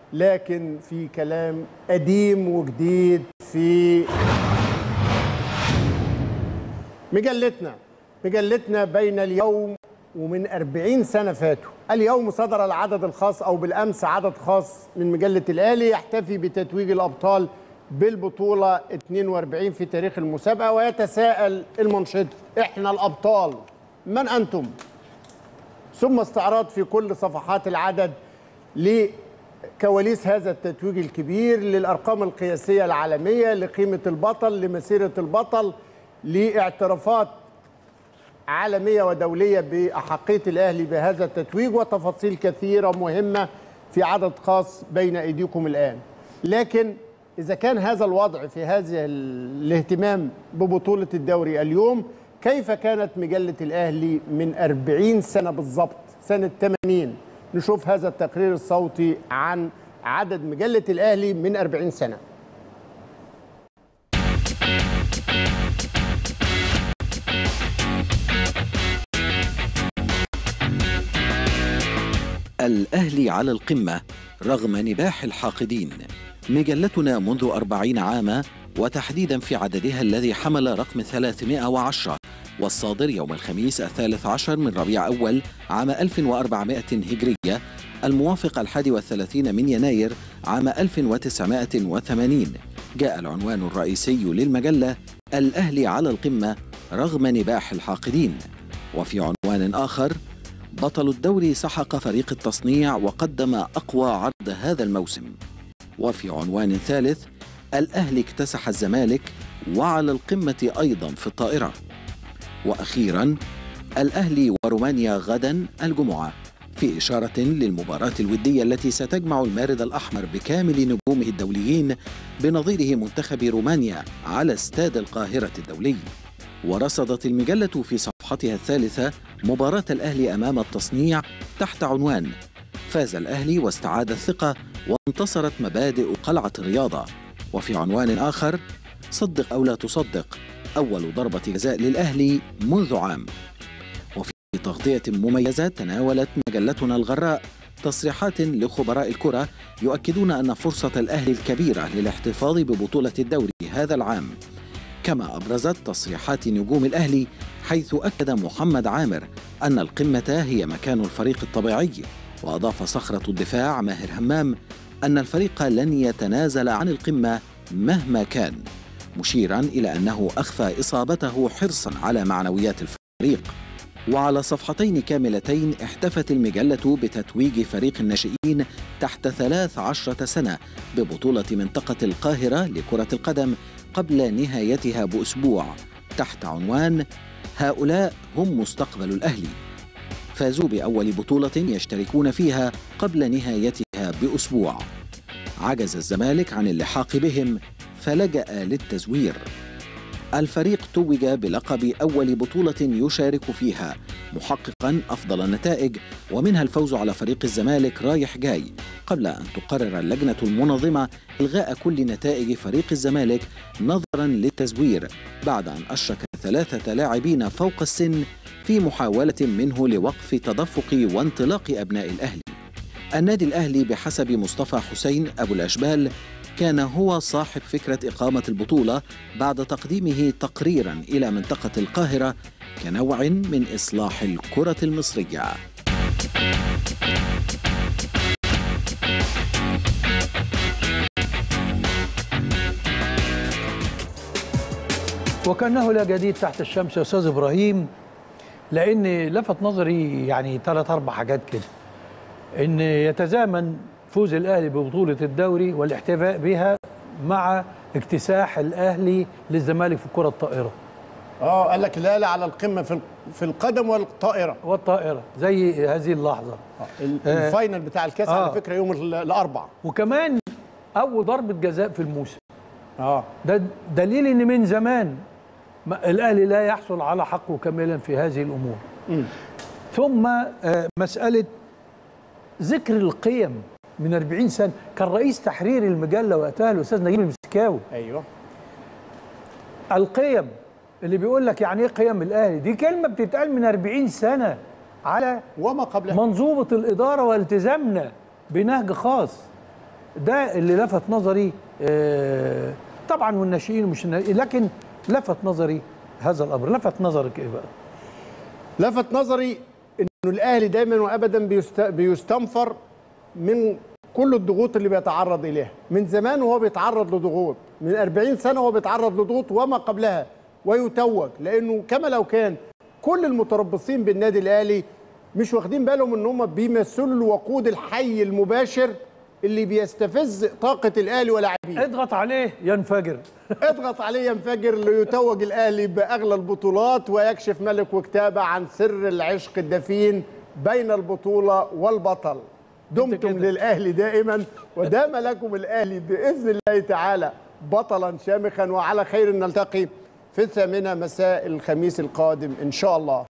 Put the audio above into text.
لكن في كلام قديم وجديد في مجلتنا مجلتنا بين اليوم ومن 40 سنة فاتوا اليوم صدر العدد الخاص أو بالأمس عدد خاص من مجلة الأهلي يحتفي بتتويج الأبطال بالبطولة 42 في تاريخ المسابقة ويتساءل المنشط إحنا الأبطال من أنتم؟ ثم استعراض في كل صفحات العدد لكواليس هذا التتويج الكبير للأرقام القياسية العالمية لقيمة البطل لمسيرة البطل لاعترافات عالمية ودولية بأحقية الأهلي بهذا التتويج وتفاصيل كثيرة مهمة في عدد خاص بين أيديكم الآن لكن إذا كان هذا الوضع في هذا الاهتمام ببطولة الدوري اليوم كيف كانت مجلة الأهلي من 40 سنة بالضبط سنة 80 نشوف هذا التقرير الصوتي عن عدد مجلة الأهلي من 40 سنة الأهلي على القمة رغم نباح الحاقدين مجلتنا منذ أربعين عاما وتحديدا في عددها الذي حمل رقم 310 والصادر يوم الخميس الثالث عشر من ربيع أول عام 1400 هجرية الموافق الحادي والثلاثين من يناير عام 1980 جاء العنوان الرئيسي للمجلة الأهلي على القمة رغم نباح الحاقدين وفي عنوان آخر بطل الدوري سحق فريق التصنيع وقدم أقوى عرض هذا الموسم وفي عنوان ثالث الأهلي اكتسح الزمالك وعلى القمة أيضا في الطائرة وأخيرا الأهلي ورومانيا غدا الجمعة في إشارة للمباراة الودية التي ستجمع المارد الأحمر بكامل نجومه الدوليين بنظيره منتخب رومانيا على استاد القاهرة الدولي ورصدت المجلة في صفحتها الثالثة مباراة الأهلي أمام التصنيع تحت عنوان فاز الأهلي واستعاد الثقة وانتصرت مبادئ قلعة الرياضة وفي عنوان آخر صدق أو لا تصدق أول ضربة جزاء للأهلي منذ عام وفي تغطية مميزة تناولت مجلتنا الغراء تصريحات لخبراء الكرة يؤكدون أن فرصة الأهلي الكبيرة للاحتفاظ ببطولة الدوري هذا العام كما أبرزت تصريحات نجوم الأهلي حيث أكد محمد عامر أن القمة هي مكان الفريق الطبيعي وأضاف صخرة الدفاع ماهر همام أن الفريق لن يتنازل عن القمة مهما كان مشيرا إلى أنه أخفى إصابته حرصا على معنويات الفريق وعلى صفحتين كاملتين احتفت المجلة بتتويج فريق الناشئين تحت ثلاث عشرة سنة ببطولة منطقة القاهرة لكرة القدم قبل نهايتها بأسبوع تحت عنوان هؤلاء هم مستقبل الأهلي فازوا بأول بطولة يشتركون فيها قبل نهايتها بأسبوع عجز الزمالك عن اللحاق بهم فلجأ للتزوير الفريق توج بلقب أول بطولة يشارك فيها محققا أفضل النتائج ومنها الفوز على فريق الزمالك رايح جاي قبل أن تقرر اللجنة المنظمة إلغاء كل نتائج فريق الزمالك نظرا للتزوير بعد أن أشرك ثلاثة لاعبين فوق السن في محاولة منه لوقف تدفق وانطلاق أبناء الأهلي النادي الأهلي بحسب مصطفى حسين أبو الأشبال كان هو صاحب فكرة إقامة البطولة بعد تقديمه تقريرا إلى منطقة القاهرة كنوع من إصلاح الكرة المصرية. وكأنه لا جديد تحت الشمس يا أستاذ إبراهيم لأن لفت نظري يعني ثلاث أربع حاجات كده إن يتزامن فوز الأهلي ببطولة الدوري والاحتفاء بها مع اكتساح الأهلي للزمالك في الكرة الطائرة اه قال لك لا لا على القمة في في القدم والطائرة والطائرة زي هذه اللحظة الفاينل بتاع الكاس آه. على فكرة يوم الأربع وكمان أول ضربة جزاء في الموسم اه ده دليل ان من زمان ما- الاهلي لا يحصل على حقه كاملا في هذه الامور مم. ثم آه، مساله ذكر القيم من 40 سنه كان رئيس تحرير المجله وقتها الاستاذ نجيب المسكاوي ايوه القيم اللي بيقول لك يعني ايه قيم الاهلي دي كلمه بتتقال من 40 سنه على وما قبلها منظومه الاداره والتزامنا بنهج خاص ده اللي لفت نظري آه، طبعا والناشئين ومش النا- لكن لفت نظري هذا الامر لفت نظرك ايه بقى لفت نظري انه الاهلي دايما وابدا بيست... بيستنفر من كل الضغوط اللي بيتعرض اليها من زمان وهو بيتعرض لضغوط من 40 سنه وهو بيتعرض لضغوط وما قبلها ويتوج لانه كما لو كان كل المتربصين بالنادي الاهلي مش واخدين بالهم ان هم بيمثلوا الوقود الحي المباشر اللي بيستفز طاقه الاهلي ولاعبيه اضغط عليه ينفجر اضغط عليه ينفجر ليتوج الاهلي باغلى البطولات ويكشف ملك وكتابه عن سر العشق الدفين بين البطوله والبطل دمتم كده. للاهلي دائما ودام لكم الاهلي باذن الله تعالى بطلا شامخا وعلى خير نلتقي في الثامنه مساء الخميس القادم ان شاء الله